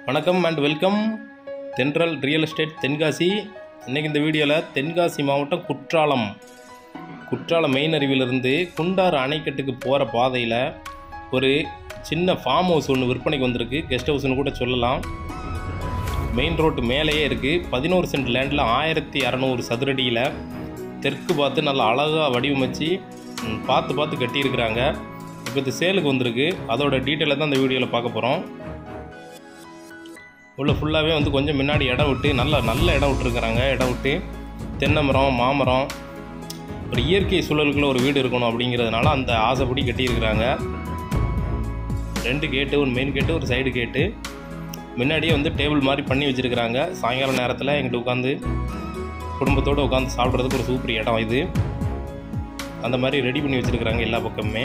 வணக்கம் and welcome Thendral real estate Tenkasi இன்றைக்கி இந்த வீடியோவில் தென்காசி மாவட்டம் குற்றாலம் குற்றாலம் மெயின் அருவியிலிருந்து குண்டாறு அணைக்கட்டுக்கு போகிற பாதையில் ஒரு சின்ன ஃபார்ம் ஹவுஸ் ஒன்று விற்பனைக்கு வந்திருக்கு கெஸ்ட் ஹவுஸ்னு கூட சொல்லலாம் மெயின் ரோட்டு மேலேயே இருக்குது பதினோரு சென்ட் லேண்டில் ஆயிரத்தி அறநூறு சதுரடியில் தெற்கு பார்த்து நல்லா அழகாக வடிவமைச்சு ம், பார்த்து பார்த்து கட்டியிருக்கிறாங்க இப்போ இது சேலுக்கு வந்திருக்கு அதோட டீட்டெயிலை தான் இந்த வீடியோவில் பார்க்க போகிறோம் உள்ள ஃபுல்லாகவே வந்து கொஞ்சம் முன்னாடி இடம் விட்டு நல்ல நல்ல இடம் விட்டுருக்குறாங்க இடம் விட்டு தென்னை மரம் மாமரம் ஒரு இயற்கை சூழலுக்குள்ள ஒரு வீடு இருக்கணும் அப்படிங்கிறதுனால அந்த ஆசைப்படி கட்டியிருக்கிறாங்க ரெண்டு கேட்டு ஒரு மெயின் கேட்டு ஒரு சைடு கேட்டு முன்னாடியே வந்து டேபிள் மாதிரி பண்ணி வச்சுருக்கிறாங்க சாயங்காலம் நேரத்தில் எங்கிட்ட உட்காந்து குடும்பத்தோடு உட்காந்து சாப்பிட்றதுக்கு ஒரு சூப்பர் இடம் இது அந்த மாதிரி ரெடி பண்ணி வச்சுருக்கிறாங்க எல்லா பக்கமுமே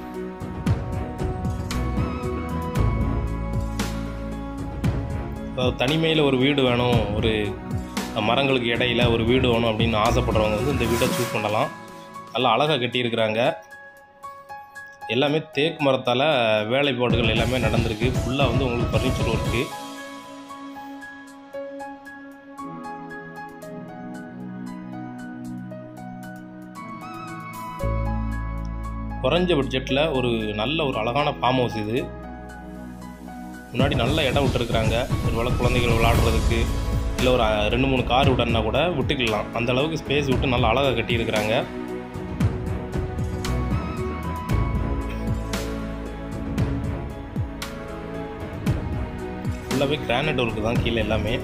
அதாவது தனிமையில் ஒரு வீடு வேணும் ஒரு மரங்களுக்கு இடையில ஒரு வீடு வேணும் அப்படின்னு ஆசைப்படுறவங்க வந்து இந்த வீட்டை சூஸ் பண்ணலாம் நல்லா அழகாக கட்டியிருக்கிறாங்க எல்லாமே தேக்கு மரத்தால் வேலைப்பாடுகள் எல்லாமே நடந்திருக்கு ஃபுல்லாக வந்து உங்களுக்கு ஃபர்னிச்சர் ஒர்க்கு குறைஞ்ச பட்ஜெட்டில் ஒரு நல்ல ஒரு அழகான ஃபார்ம் ஹவுஸ் இது முன்னாடி நல்ல இடம் விட்டுருக்குறாங்க ஒரு வேளை குழந்தைகள் விளாடுறதுக்கு இல்லை ஒரு அஹ், ரெண்டு மூணு கார் விடனா கூட விட்டுக்கலாம் அந்த அளவுக்கு ஸ்பேஸ் விட்டு நல்லா அழகாக கட்டியிருக்கிறாங்க ஃபுல்லாகவே கிரானைட் ஒர்க்கு தான் கீழே எல்லாமே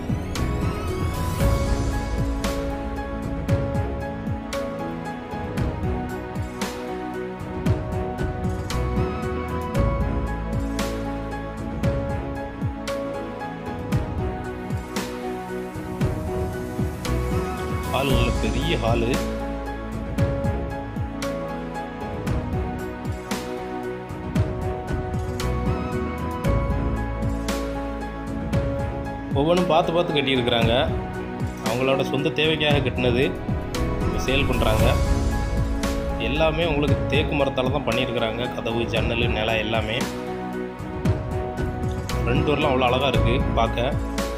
ஹால் நல்ல பெரிய ஹாலு ஒவ்வொன்றும் பார்த்து பார்த்து கட்டியிருக்கிறாங்க அவங்களோட சொந்த தேவைக்காக கட்டினது சேல் பண்ணுறாங்க எல்லாமே உங்களுக்கு தேக்கு மரத்தால் தான் பண்ணியிருக்கிறாங்க கதவு ஜன்னல் நிலம் எல்லாமே ஃப்ரண்ட் டோர்லாம் அவ்வளோ அழகாக இருக்குது பார்க்க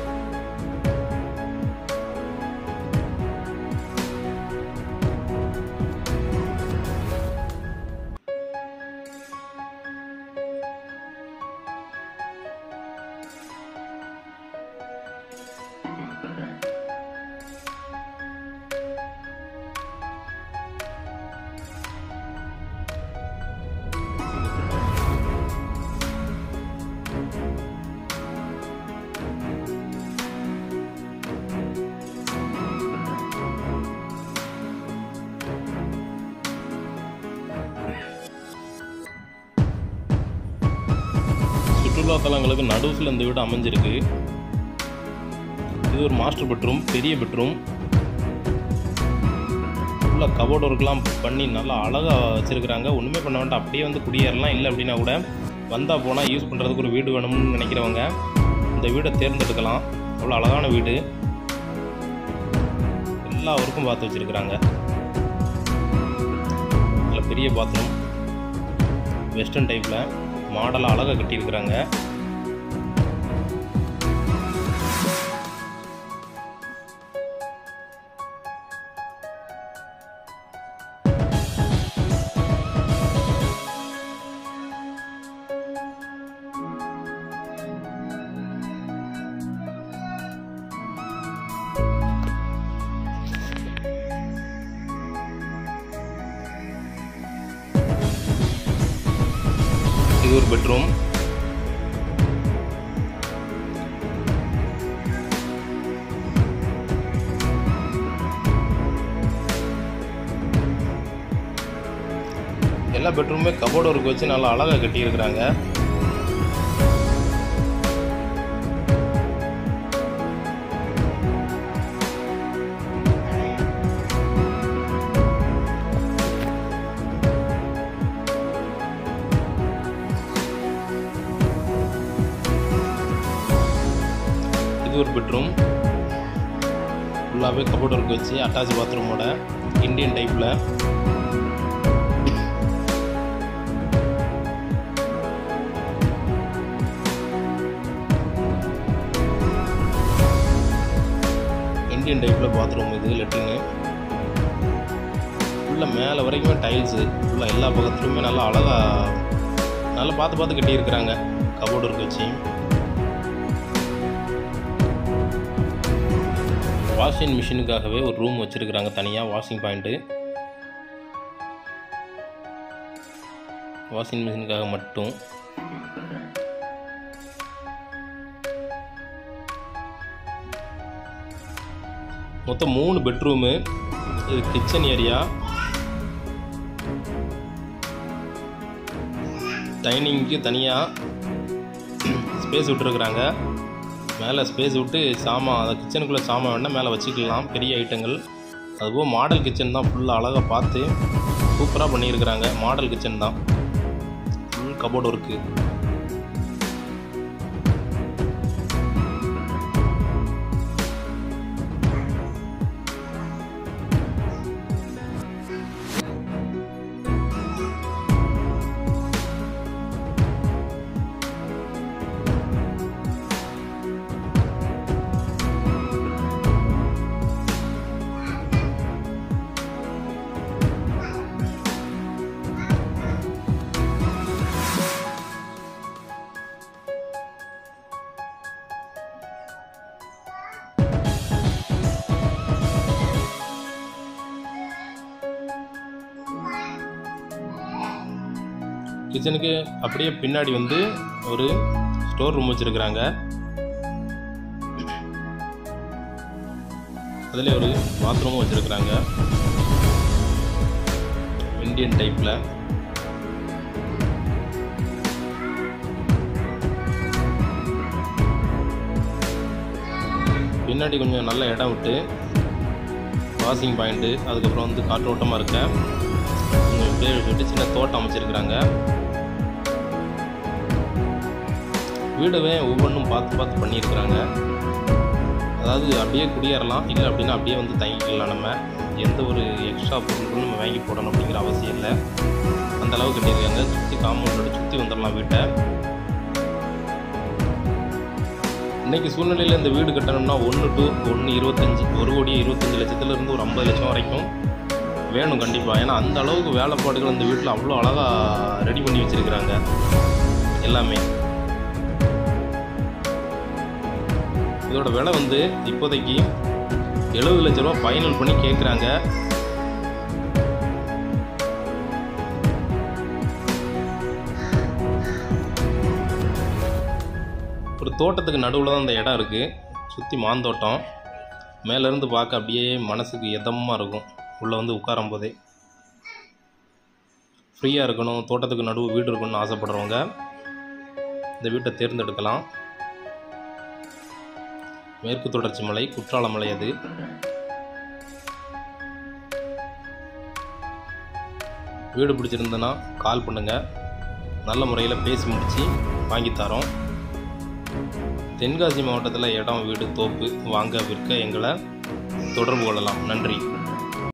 சுற்றுலா தலங்களுக்கு நடுவில் இந்த வீடு அமைஞ்சிருக்கு இது ஒரு மாஸ்டர் பெட்ரூம் பெரிய பெட்ரூம் ஃபுல்லாக கபோர்ட் ஒர்க்லாம் பண்ணி நல்லா அழகாக வச்சுருக்குறாங்க ஒன்றுமே பண்ண வேண்டாம் அப்படியே வந்து குடியேறலாம் இல்லை அப்படின்னா கூட வந்தால் போனால் யூஸ் பண்ணுறதுக்கு ஒரு வீடு வேணும்னு நினைக்கிறவங்க இந்த வீடை தேர்ந்தெடுக்கலாம் அவ்வளோ அழகான வீடு எல்லா ஒர்க்கும் பார்த்து வச்சுருக்குறாங்க நல்ல பெரிய பாத்ரூம் வெஸ்டர்ன் டைப்பில் மாடலாக அழகாக கட்டியிருக்கிறாங்க இது ஒரு பெட்ரூம் எல்லா பெட்ரூமே கபோர்டு ஒர்க் வச்சு நல்லா அழகாக கட்டியிருக்கிறாங்க இது ஒரு பெட்ரூம் ஃபுல்லாகவே கபோர்ட் ஒர்க் வச்சு அட்டாச் பாத்ரூமோட இந்தியன் டைப்பில் இந்தியன் டைப்பில் பாத்ரூம் இது லெட்ரின்னு ஃபுல்லாக மேலே வரைக்குமே டைல்ஸு ஃபுல்லாக எல்லா பக்கத்துலையுமே நல்லா அழகாக நல்லா பார்த்து பார்த்து கட்டியிருக்கிறாங்க கபோர்டு இருக்கு வச்சு வாஷிங் மிஷினுக்காகவே ஒரு ரூம் வச்சுருக்குறாங்க தனியாக வாஷிங் பாயிண்ட்டு வாஷிங் மிஷினுக்காக மட்டும் மொத்தம் மூணு பெட்ரூமு இது கிச்சன் ஏரியா டைனிங்க்கு தனியாக ஸ்பேஸ் விட்டுருக்குறாங்க மேலே ஸ்பேஸ் விட்டு சாமான் அந்த கிச்சனுக்குள்ளே சாமான் வேணால் மேலே வச்சுக்கலாம் பெரிய ஐட்டங்கள் அதுபோல் மாடல் கிச்சன் தான் ஃபுல்லாக அழகாக பார்த்து சூப்பராக பண்ணியிருக்கிறாங்க மாடல் கிச்சன் தான் ஃபுல் கபோர்டு ஒர்க்கு கிச்சனுக்கு அப்படியே பின்னாடி வந்து ஒரு ஸ்டோர் ரூம் வச்சுருக்குறாங்க அதில் ஒரு பாத்ரூமும் வச்சுருக்குறாங்க இந்தியன் டைப்பில் பின்னாடி கொஞ்சம் நல்ல இடம் விட்டு வாஷிங் பாயிண்ட்டு அதுக்கப்புறம் வந்து காற்றோட்டமாக இருக்க கொஞ்சம் பேர் விட்டு சின்ன தோட்டம் அமைச்சிருக்கிறாங்க வீடவே ஒவ்வொன்றும் பார்த்து பார்த்து பண்ணியிருக்கிறாங்க அதாவது அப்படியே குடியேறலாம் இல்லை அப்படின்னா அப்படியே வந்து தங்கிக்கலாம் நம்ம எந்த ஒரு எக்ஸ்ட்ரா பொருட்களும் நம்ம வாங்கி போடணும் அப்படிங்கிற அவசியம் இல்லை அந்த அளவுக்கு கட்டியிருக்காங்க சுற்றி காம்பவுண்டோட சுற்றி வந்துடலாம் வீட்டை இன்னைக்கு சூழ்நிலையில் இந்த வீடு கட்டணும்னா ஒன்று டு ஒன்று இருபத்தஞ்சி ஒரு கோடி இருபத்தஞ்சி லட்சத்துலேருந்து ஒரு ஐம்பது லட்சம் வரைக்கும் வேணும் கண்டிப்பாக ஏன்னா அந்த அளவுக்கு வேலைப்பாடுகள் இந்த வீட்டில் அவ்வளோ அழகாக ரெடி பண்ணி வச்சுருக்கிறாங்க எல்லாமே இதோட விலை வந்து இப்போதைக்கு எழுபது லட்ச ரூபா ஃபைனல் பண்ணி கேட்குறாங்க ஒரு தோட்டத்துக்கு நடுவில் தான் இந்த இடம் இருக்குது சுற்றி மாந்தோட்டம் மேலேருந்து பார்க்க அப்படியே மனசுக்கு இதமாக இருக்கும் உள்ளே வந்து உட்காரும் போதே ஃப்ரீயாக இருக்கணும் தோட்டத்துக்கு நடுவு வீடு இருக்கணும்னு ஆசைப்படுறவங்க இந்த வீட்டை தேர்ந்தெடுக்கலாம் மேற்கு தொடர்ச்சி மலை குற்றால மலை அது வீடு பிடிச்சிருந்தனா கால் பண்ணுங்கள் நல்ல முறையில் பேசி முடித்து வாங்கி தரோம் தென்காசி மாவட்டத்தில் இடம் வீடு தோப்பு வாங்க விற்க எங்களை தொடர்பு கொள்ளலாம் நன்றி